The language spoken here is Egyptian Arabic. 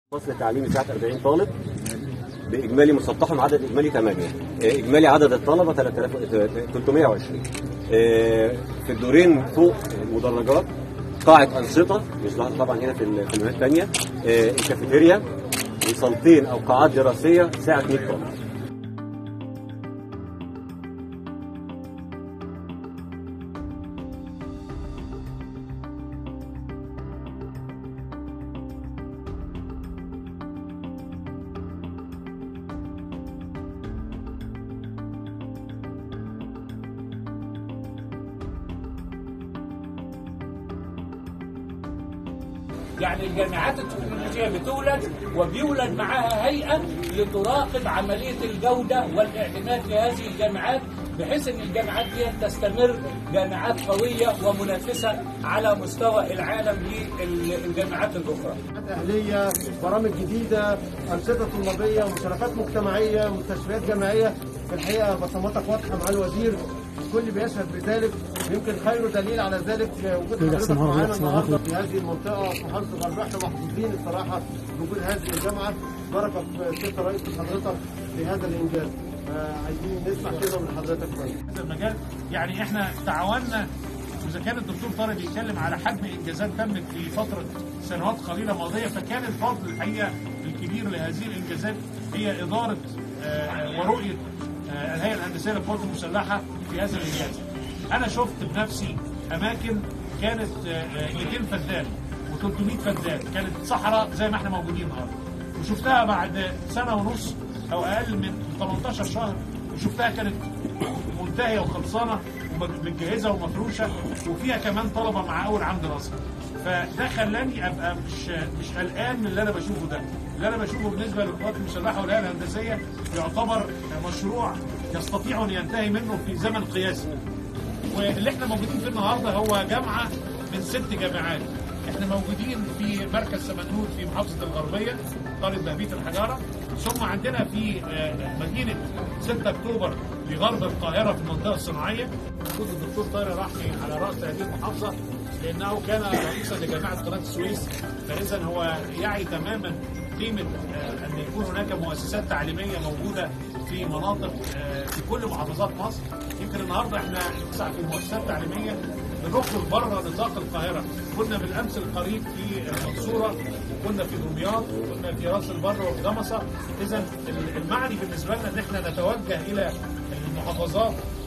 فصل تعليمي ساعة 40 طالب بإجمالي مسطحهم عدد إجمالي 8 إجمالي عدد الطلبة 3320 في الدورين فوق المدرجات قاعة أنشطة مش لاحظ طبعا هنا في ال- في المهنة الثانية الكافيتيريا وصالتين أو قاعات دراسية ساعة 100 طالب يعني الجامعات التكنولوجية بتولد وبيولد معها هيئة لتراقب عملية الجودة والاعتماد في هذه الجامعات بحيث ان الجامعات دي تستمر جامعات قوية ومنافسة على مستوى العالم للجامعات الأخرى. أهلية برامج جديدة أنشطة طلابية مشاركات مجتمعية مستشفيات جامعية في الحقيقة بصماتك واضحة مع الوزير الكل بيشهد بذلك يمكن خير دليل على ذلك وجود حضرتك معانا النهارده في هذه المنطقة في محافظة الغربية احنا محظوظين الصراحة بوجود هذه الجامعة بركة في سيادة رئيس حضرتك في هذا الإنجاز عايزين نسمع كده من حضرتك شوية هذا المجال يعني احنا تعاوننا واذا كان الدكتور طارق بيتكلم على حجم انجازات تمت في فتره سنوات قليله ماضيه فكان الفضل الحقيقه الكبير لهذه الانجازات هي اداره آه، ورؤيه آه، الهيئه الهندسيه للقوات المسلحه في هذا الانجاز. انا شفت بنفسي اماكن كانت آه، آه، 200 فدان و300 فدان كانت صحراء زي ما احنا موجودين النهارده. وشفتها بعد سنه ونص او اقل من 18 شهر وشفتها كانت منتهيه وخلصانه ومتجهزه ومفروشه وفيها كمان طلبه مع اول عام دراسه فده خلاني ابقى مش مش قلقان من اللي انا بشوفه ده اللي انا بشوفه بالنسبه للقوات المسلحه والهيئه الهندسيه يعتبر مشروع يستطيع ان ينتهي منه في زمن قياسي واللي احنا موجودين فيه النهارده هو جامعه من ست جامعات احنا موجودين في مركز سمنود في محافظه الغربيه قريه بهبيه الحجاره ثم عندنا في آه، مدينه 6 اكتوبر في غرب القاهره في المنطقه الصناعيه وجود الدكتور طارق رحمي على راس هذه المحافظه لانه كان رئيسا لجامعه قناه السويس فاذا هو يعي تماما قيمه آه، ان يكون هناك مؤسسات تعليميه موجوده في مناطق آه، في كل محافظات مصر يمكن النهارده احنا نسعى في مؤسسات تعليميه بنخرج بره نطاق القاهره كنا بالامس القريب في المنصوره وكنا في دمياط وكنا في راس البر وفي جمصه اذا المعني بالنسبه لنا ان احنا نتوجه الى المحافظات